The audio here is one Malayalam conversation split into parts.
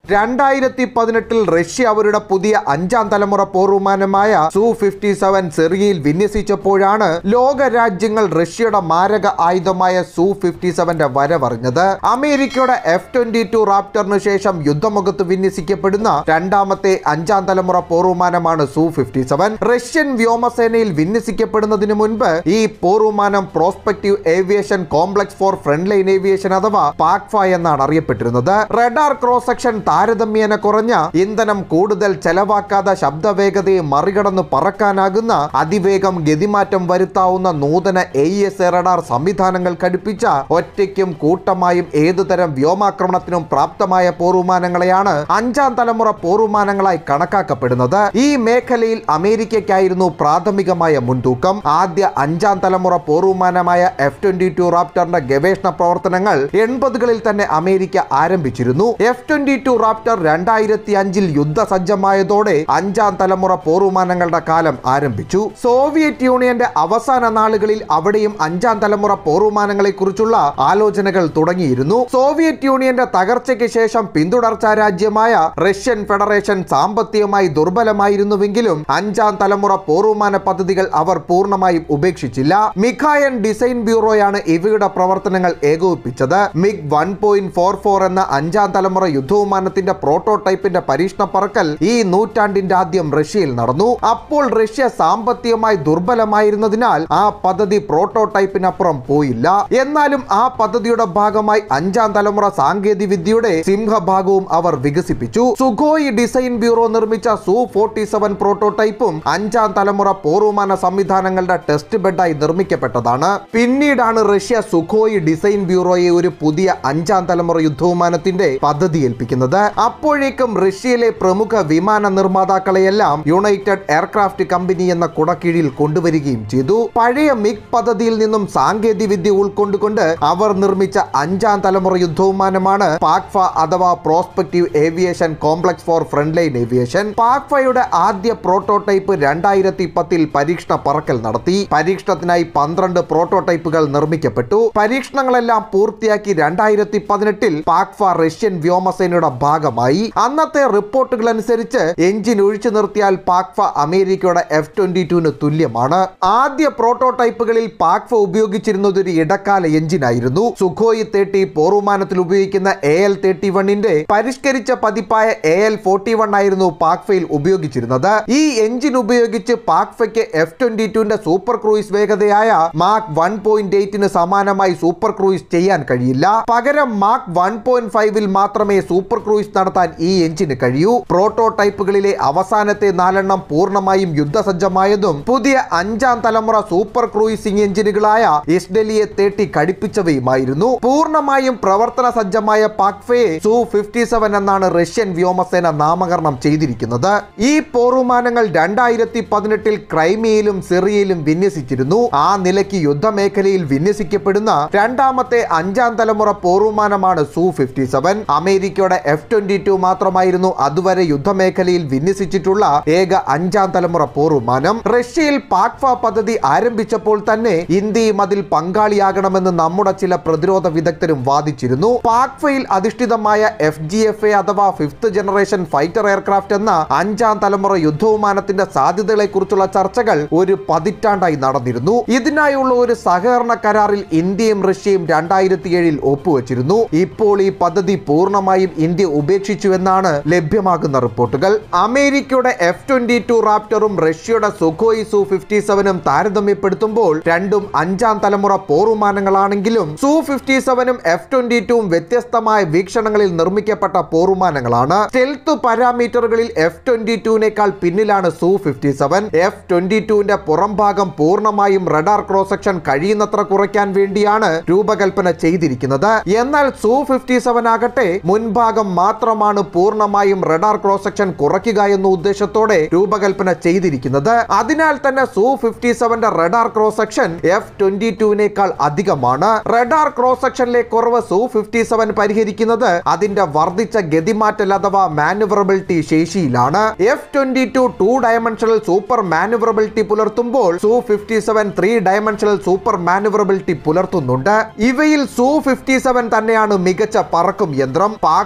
രണ്ടായിരത്തി പതിനെട്ടിൽ റഷ്യ അവരുടെ പുതിയ അഞ്ചാം തലമുറ പോർവിമാനമായ സു ഫിഫ്റ്റി സെവൻ സെറിയയിൽ വിന്യസിച്ചപ്പോഴാണ് ലോക രാജ്യങ്ങൾ റഷ്യയുടെ മാരക ആയുധമായ സു ഫിഫ്റ്റി സെവന്റെ വരവറിഞ്ഞത് അമേരിക്കയുടെ എഫ് ട്വന്റി ടു റാപ്റ്ററിന് ശേഷം യുദ്ധമുഖത്ത് വിന്യസിക്കപ്പെടുന്ന രണ്ടാമത്തെ അഞ്ചാം തലമുറ പോർവിമാനമാണ് സു ഫിഫ്റ്റി സെവൻ റഷ്യൻ വ്യോമസേനയിൽ വിന്യസിക്കപ്പെടുന്നതിന് മുൻപ് ഈ പോർവിമാനം prospective aviation complex for front line aviation അഥവാ പാക്ഫ എന്നാണ് അറിയപ്പെട്ടിരുന്നത് റഡാർ ക്രോസ് സെക്ഷൻ താരതമ്യേന കുറഞ്ഞ ഇന്ധനം കൂടുതൽ ചെലവാക്കാതെ ശബ്ദവേഗതയെ മറികടന്ന് പറക്കാനാകുന്ന അതിവേഗം ഗതിമാറ്റം വരുത്താവുന്ന നൂതന എ എസ് റഡാർ സംവിധാനങ്ങൾ ഘടിപ്പിച്ച ഒറ്റയ്ക്കും കൂട്ടമായും ഏതുതരം വ്യോമാക്രമണത്തിനും പ്രാപ്തമായ പോർവിമാനങ്ങളെയാണ് അഞ്ചാം തലമുറ പോർവിമാനങ്ങളായി കണക്കാക്കപ്പെടുന്നത് ഈ മേഖലയിൽ അമേരിക്കയ്ക്കായിരുന്നു പ്രാഥമികമായ മുൻതൂക്കം ആദ്യ അഞ്ചാം തലമുറ പോർവിമാനമായ എഫ് ട്വന്റി ടു റാപ്റ്ററിന്റെ ഗവേഷണ പ്രവർത്തനങ്ങൾ എൺപതുകളിൽ തന്നെ അമേരിക്ക ആരംഭിച്ചിരുന്നു എഫ് ട്വന്റി ടു റാപ്റ്റർ രണ്ടായിരത്തി അഞ്ചിൽ യുദ്ധസജ്ജമായതോടെ അഞ്ചാം തലമുറ പോർവിമാനങ്ങളുടെ കാലം ആരംഭിച്ചു സോവിയറ്റ് യൂണിയന്റെ അവസാന നാളുകളിൽ അവിടെയും അഞ്ചാം തലമുറ പോർവിമാനങ്ങളെ കുറിച്ചുള്ള ആലോചനകൾ തുടങ്ങിയിരുന്നു സോവിയറ്റ് യൂണിയന്റെ തകർച്ചയ്ക്ക് ശേഷം പിന്തുടർച്ചാ രാജ്യമായ റഷ്യൻ ഫെഡറേഷൻ സാമ്പത്തികമായി ദുർബലമായിരുന്നുവെങ്കിലും അഞ്ചാം തലമുറ പോർവിമാന പദ്ധതികൾ അവർ പൂർണ്ണമായും ഉപേക്ഷിച്ചില്ല മിഖായൻ ഡിസൈൻ ബ്യൂറോയാണ് ഇവയുടെ പ്രവർത്തനങ്ങൾ ഏകോപിപ്പിച്ചത് MiG one point four four എന്ന അഞ്ചാം തലമുറ യുദ്ധവിമാനത്തിന്റെ പ്രോട്ടോടൈപ്പിന്റെ പരീക്ഷണ പറക്കൽ ഈ നൂറ്റാണ്ടിന്റെ ആദ്യം റഷ്യയിൽ നടന്നു അപ്പോൾ റഷ്യ സാമ്പത്തികമായി ദുർബലമായിരുന്നതിനാൽ ആ പദ്ധതി പ്രോട്ടോടൈപ്പിനപ്പുറം പോയില്ല എന്നാലും ആ പദ്ധതിയുടെ ഭാഗമായി അഞ്ചാം തലമുറ സാങ്കേതിക വിദ്യയുടെ സിംഹഭാഗവും അവർ വികസിപ്പിച്ചു സുഖോയ് ഡിസൈൻ ബ്യൂറോ നിർമ്മിച്ച സു ഫോർട്ടി സെവൻ പ്രോട്ടോടൈപ്പും അഞ്ചാം തലമുറ പോർവിമാന സംവിധാനങ്ങളുടെ ടെസ്റ്റ് ബെഡായി നിർമ്മിക്കപ്പെട്ടതാണ് പിന്നീടാണ് റഷ്യ സുഖോയ് ഡിസൈൻ ബ്യൂറോയെ ഒരു പുതിയ അഞ്ചാം തലമുറ യുദ്ധവിമാനത്തിന്റെ പദ്ധതി ഏൽപ്പിക്കുന്നത് അപ്പോഴേക്കും റഷ്യയിലെ പ്രമുഖ വിമാന നിർമ്മാതാക്കളെയെല്ലാം യുണൈറ്റഡ് എയർക്രാഫ്റ്റ് കമ്പനി എന്ന കുടക്കീഴിൽ കൊണ്ടുവരികയും ചെയ്തു പഴയ മിഗ് പദ്ധതിയിൽ നിന്നും സാങ്കേതിക വിദ്യ ഉൾക്കൊണ്ടുകൊണ്ട് അവർ നിർമ്മിച്ച അഞ്ചാം തലമുറ യുദ്ധവിമാനമാണ് പാക്ഫ അഥവാ prospective aviation complex for front line aviation പാക്ഫയുടെ ആദ്യ പ്രോട്ടോടൈപ്പ് രണ്ടായിരത്തി പത്തിൽ പരീക്ഷണ പറക്കൽ നടത്തി പരീക്ഷണത്തിനായി പന്ത്രണ്ട് പ്രോട്ടോടൈപ്പുകൾ നിർമ്മിക്കപ്പെട്ടു പരീക്ഷണങ്ങളെല്ലാം പൂർത്തിയാക്കി രണ്ടായിരത്തി പതിനെട്ടിൽ പാക്ഫ റഷ്യൻ വ്യോമസേനയുടെ ഭാഗമായി അന്നത്തെ റിപ്പോർട്ടുകൾ അനുസരിച്ച് എഞ്ചിൻ ഒഴിച്ചു നിർത്തിയാൽ പാക്ഫ അമേരിക്കയുടെ എഫ് ട്വന്റി ടുവിന് തുല്യമാണ് ആദ്യ പ്രോട്ടോടൈപ്പുകളിൽ പാക്ഫ ഉപയോഗിച്ചിരുന്നത് ഒരു ഇടക്കാല എഞ്ചിനായിരുന്നു സുഖോയ് തേർട്ടി പോർവിമാനത്തിൽ ഉപയോഗിക്കുന്ന എ എൽ തേർട്ടി വണ്ണിന്റെ പരിഷ്കരിച്ച പതിപ്പായ എ എൽ ഫോർട്ടി വൺ ആയിരുന്നു പാക്ഫയിൽ ഉപയോഗിച്ചിരുന്നത് ഈ എഞ്ചിൻ ഉപയോഗിച്ച് പാക്ഫയ്ക്ക് എഫ് ട്വന്റി ടുവിന്റെ സൂപ്പർ ക്രൂയിസ് വേഗതയായ മാക് വൺ പോയിന്റ് എയ്റ്റിന് സമാനമായി സൂപ്പർ ക്രൂയിസ് ചെയ്യാൻ കഴിയില്ല പകരം മാക് വൺ പോയിന്റ് ഫൈവിൽ മാത്രമേ സൂപ്പർ ക്രൂയിസ് നടത്താൻ ഈ എഞ്ചിന് കഴിയൂ പ്രോട്ടോടൈപ്പുകളിലെ അവസാനത്തെ നാലെണ്ണം പൂർണ്ണമായും യുദ്ധസജ്ജമായതും പുതിയ അഞ്ചാം തലമുറ സൂപ്പർ ക്രൂയിസിംഗ് എഞ്ചിനുകളായ ഇസ്ഡലിയെ തേട്ടി ഘടിപ്പിച്ചവയുമായിരുന്നു പൂർണ്ണമായും പ്രവർത്തന സജ്ജമായ പാക്ഫയെ സു ഫിഫ്റ്റി സെവൻ എന്നാണ് റഷ്യൻ വ്യോമസേന നാമകരണം ചെയ്തിരിക്കുന്നത് ഈ പോർവിമാനങ്ങൾ രണ്ടായിരത്തി പതിനെട്ടിൽ ക്രൈമിയയിലും സിറിയയിലും വിന്യസിച്ചിരുന്നു ആ നിലയ്ക്ക് യുദ്ധമേഖലയിൽ വിന്യസിക്കപ്പെടുന്ന രണ്ടാമത്തെ അഞ്ചാം തലമുറ പോർവിമാനമാണ് സു ഫിഫ്റ്റി സെവൻ അമേരിക്കയുടെ എഫ് ട്വന്റി ടു മാത്രമായിരുന്നു അതുവരെ യുദ്ധമേഖലയിൽ വിന്യസിച്ചിട്ടുള്ള ഏക അഞ്ചാം തലമുറ പോർവിമാനം റഷ്യയിൽ പാക്ഫ പദ്ധതി ആരംഭിച്ചപ്പോൾ തന്നെ ഇന്ത്യയും അതിൽ പങ്കാളിയാകണമെന്ന് നമ്മുടെ ചില പ്രതിരോധ വിദഗ്ധരും വാദിച്ചിരുന്നു പാക്ഫയിൽ അധിഷ്ഠിതമായ എഫ് ജി എഫ് എ അഥവാ ഫിഫ്ത് ജനറേഷൻ ഫൈറ്റർ എയർക്രാഫ്റ്റ് എന്ന അഞ്ചാം തലമുറ യുദ്ധവിമാനത്തിന്റെ സാധ്യതകളെ കുറിച്ചുള്ള ചർച്ചകൾ ഒരു പതിറ്റാണ്ടായി നടന്നിരുന്നു ഇതിനായുള്ള ഒരു സഹകരണ കരാറിൽ ഇന്ത്യയും റഷ്യയും രണ്ടായിരത്തി ഏഴിൽ ഒപ്പുവെച്ചിരുന്നു ഇപ്പോൾ ഈ പദ്ധതി പൂർണ്ണമായും ഇന്ത്യ ഉപേക്ഷിച്ചുവെന്നാണ് ലഭ്യമാകുന്ന റിപ്പോർട്ടുകൾ അമേരിക്കയുടെ എഫ് ട്വന്റി ടു റാപ്റ്ററും റഷ്യയുടെ സുഖോയ് സു ഫിഫ്റ്റി സെവനും താരതമ്യപ്പെടുത്തുമ്പോൾ രണ്ടും അഞ്ചാം തലമുറ പോർവിമാനങ്ങളാണെങ്കിലും സു ഫിഫ്റ്റി സെവനും എഫ് ട്വന്റി ടുവും വ്യത്യസ്തമായ വീക്ഷണങ്ങളിൽ നിർമ്മിക്കപ്പെട്ട പോർവിമാനങ്ങളാണ് സ്റ്റെൽത്ത് പാരാമീറ്ററുകളിൽ എഫ് ട്വന്റി ടുവിനേക്കാൾ പിന്നിലാണ് Su fifty seven F twenty ടുവിന്റെ പുറംഭാഗം പൂർണ്ണമായും റഡാർ ക്രോസ് സെക്ഷൻ കഴിയുന്നത്ര കുറയ്ക്കാൻ വേണ്ടിയാണ് രൂപകൽപ്പന ചെയ്തിരിക്കുന്നത് എന്നാൽ സു ഫിഫ്റ്റി സെവൻ ആകട്ടെ മുൻഭാഗം മാത്രമാണ് പൂർണ്ണമായും റഡാർ ക്രോസ് സെക്ഷൻ കുറയ്ക്കുക എന്ന ഉദ്ദേശത്തോടെ രൂപകൽപ്പന ചെയ്തിരിക്കുന്നത് അതിനാൽ തന്നെ സു ഫിഫ്റ്റി സെവന്റെ radar cross section F twenty ടുവിനേക്കാൾ അധികമാണ് റഡാർ ക്രോസ് സെക്ഷനിലെ കുറവ് സു ഫിഫ്റ്റി സെവൻ പരിഹരിക്കുന്നത് അതിന്റെ വർദ്ധിച്ച ഗതിമാറ്റൽ അഥവാ മാനുവറബിലിറ്റി ശേഷിയിലാണ് F twenty two two dimensional super manoeuvrability പുലർത്തുമ്പോൾ Su fifty seven three dimensional super manoeuvrability പുലർത്തുന്നുണ്ട് ഇവയിൽ സു ഫിഫ്റ്റി സെവൻ തന്നെയാണ് മികച്ച പറക്കും യന്ത്രം പാക്ഫയുടെ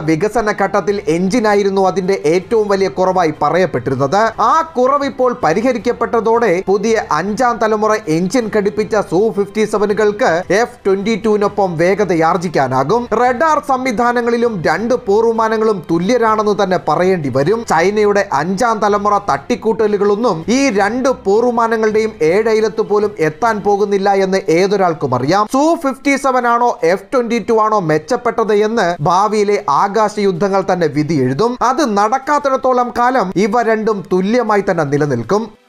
വികസന ഘട്ടത്തിൽ എഞ്ചിനായിരുന്നു അതിന്റെ ഏറ്റവും വലിയ കുറവായി പറയപ്പെട്ടിരുന്നത് ആ കുറവ് ഇപ്പോൾ പരിഹരിക്കപ്പെട്ടതോടെ പുതിയ അഞ്ചാം തലമുറ എഞ്ചിൻ ഘടിപ്പിച്ച സു ഫിഫ്റ്റി സെവനുകൾക്ക് എഫ് ട്വന്റി ടുവിനൊപ്പം വേഗതയാർജിക്കാനാകും റഡാർ സംവിധാനങ്ങളിലും രണ്ട് പോർവിമാനങ്ങളും തുല്യരാണെന്ന് തന്നെ പറയേണ്ടി വരും ചൈനയുടെ അഞ്ചാം തലമുറ തട്ടിക്കൂട്ടലുകളൊന്നും ഈ രണ്ട് പോർവിമാനങ്ങളുടെയും ഏഴയിലത്ത് പോലും എത്താൻ പോകുന്നില്ല എന്ന് ഏതൊരാൾക്കും അറിയാം സു ഫിഫ്റ്റി സെവൻ ആണോ എഫ് ട്വന്റി ടു ആണോ മെച്ചപ്പെട്ടത് എന്ന് ഭാവിയിലെ ആകാശ യുദ്ധങ്ങൾ തന്നെ വിധി എഴുതും അത് നടക്കാത്തിടത്തോളം കാലം ഇവ രണ്ടും തുല്യമായി തന്നെ നിലനിൽക്കും